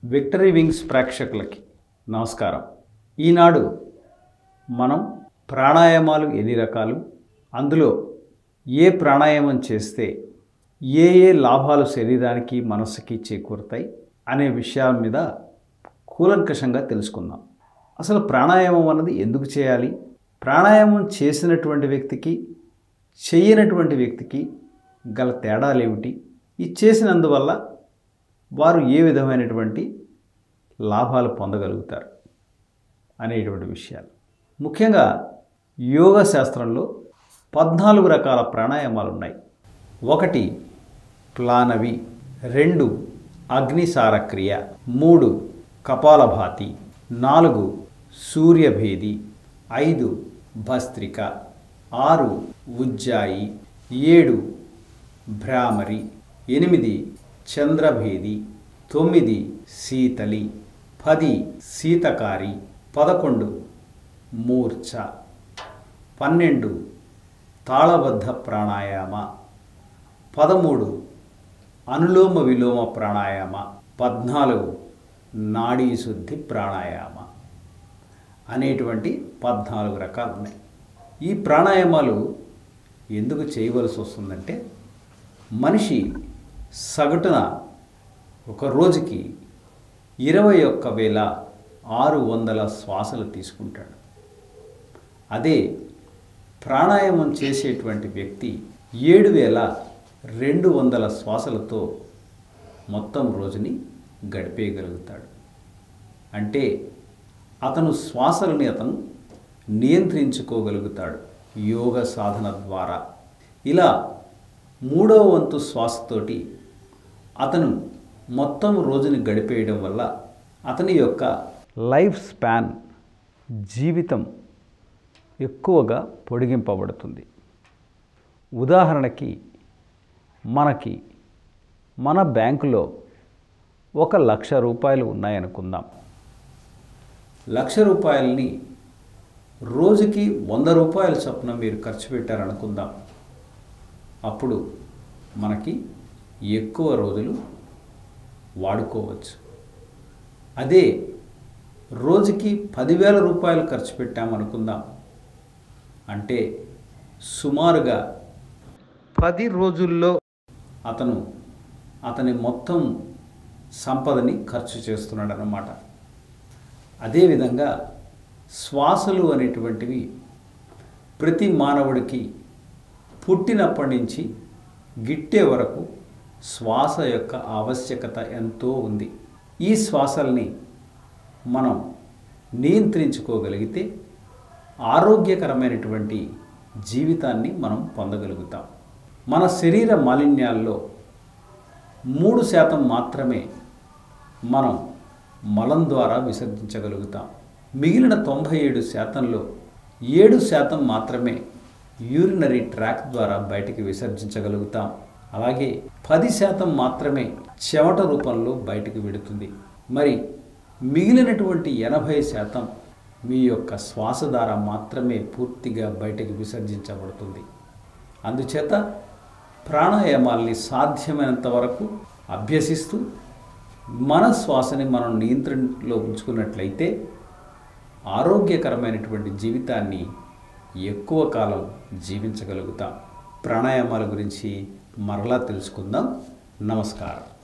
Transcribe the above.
victory wings ప్రేక్షకులకి నమస్కారం ఈనాడు మనం ప్రాణాయామాలు ఎన్ని రకాలు అందులో ఏ ప్రాణాయామం చేస్తే ఏ ఏ లాభాలు శరీరానికి మనస్సుకి చేకూరుతాయి అనే విషయాల మీద కూలంకషంగా తెలుసుకుందాం అసలు ప్రాణాయామం అన్నది ఎందుకు చేయాలి ప్రాణాయామం చేసినటువంటి వ్యక్తికి చేయనటువంటి వ్యక్తికి గల తేడాలు ఏమిటి ఈ చేసినందువల్ల వారు ఏ విధమైనటువంటి లాభాలు పొందగలుగుతారు అనేటువంటి విషయాలు ముఖ్యంగా యోగా శాస్త్రంలో పద్నాలుగు రకాల ప్రాణాయామాలు ఉన్నాయి ఒకటి ప్లానవి రెండు అగ్నిసారక్రియ మూడు కపాలభాతి నాలుగు సూర్యభేది ఐదు భస్త్రిక ఆరు ఉజ్జాయి ఏడు భ్రామరి ఎనిమిది చంద్రభేది తొమ్మిది శీతలి పది శీతకారి పదకొండు మూర్ఛ పన్నెండు తాళబద్ధ ప్రాణాయామ పదమూడు అనులోమ విలోమ ప్రాణాయామ పద్నాలుగు నాడీ శుద్ధి ప్రాణాయామ అనేటువంటి పద్నాలుగు రకాలు ఉన్నాయి ఈ ప్రాణాయామాలు ఎందుకు చేయవలసి వస్తుందంటే మనిషి సగటున ఒక రోజుకి ఇరవై ఒక్క వేల ఆరు వందల శ్వాసలు తీసుకుంటాడు అదే ప్రాణాయామం చేసేటువంటి వ్యక్తి ఏడు వేల రెండు వందల శ్వాసలతో మొత్తం రోజుని గడిపేయగలుగుతాడు అంటే అతను శ్వాసలని అతను నియంత్రించుకోగలుగుతాడు యోగ సాధన ద్వారా ఇలా మూడవ వంతు శ్వాసతోటి అతను మొత్తం రోజుని గడిపేయడం వల్ల అతని యొక్క లైఫ్ స్పాన్ జీవితం ఎక్కువగా పొడిగింపబడుతుంది ఉదాహరణకి మనకి మన బ్యాంకులో ఒక లక్ష రూపాయలు ఉన్నాయనుకుందాం లక్ష రూపాయలని రోజుకి వంద రూపాయల చొప్పున మీరు ఖర్చు పెట్టారనుకుందాం అప్పుడు మనకి ఎక్కువ రోజులు వాడుకోవచ్చు అదే రోజుకి పదివేల రూపాయలు ఖర్చు పెట్టామనుకుందాం అంటే సుమారుగా పది రోజుల్లో అతను అతని మొత్తం సంపదని ఖర్చు చేస్తున్నాడు అన్నమాట అదేవిధంగా శ్వాసలు అనేటువంటివి ప్రతి మానవుడికి పుట్టినప్పటి నుంచి గిట్టే వరకు శ్వాస యొక్క ఆవశ్యకత ఎంతో ఉంది ఈ శ్వాసల్ని మనం నియంత్రించుకోగలిగితే ఆరోగ్యకరమైనటువంటి జీవితాన్ని మనం పొందగలుగుతాం మన శరీర మాలిన్యాల్లో మూడు శాతం మాత్రమే మనం మలం ద్వారా విసర్జించగలుగుతాం మిగిలిన తొంభై ఏడు శాతంలో ఏడు శాతం మాత్రమే యూరినరీ ట్రాక్ ద్వారా బయటికి విసర్జించగలుగుతాం అలాగే పది శాతం మాత్రమే చెమట రూపంలో బయటికి వెడుతుంది మరి మిగిలినటువంటి ఎనభై శాతం మీ యొక్క శ్వాస ద్వారా మాత్రమే పూర్తిగా బయటకు విసర్జించబడుతుంది అందుచేత ప్రాణాయామాల్ని సాధ్యమైనంత వరకు అభ్యసిస్తూ మన శ్వాసని మనం నియంత్రణలో ఉంచుకున్నట్లయితే ఆరోగ్యకరమైనటువంటి జీవితాన్ని ఎక్కువ కాలం జీవించగలుగుతాం ప్రాణాయామాల గురించి మరలా తెలుసుకుందాం నమస్కారం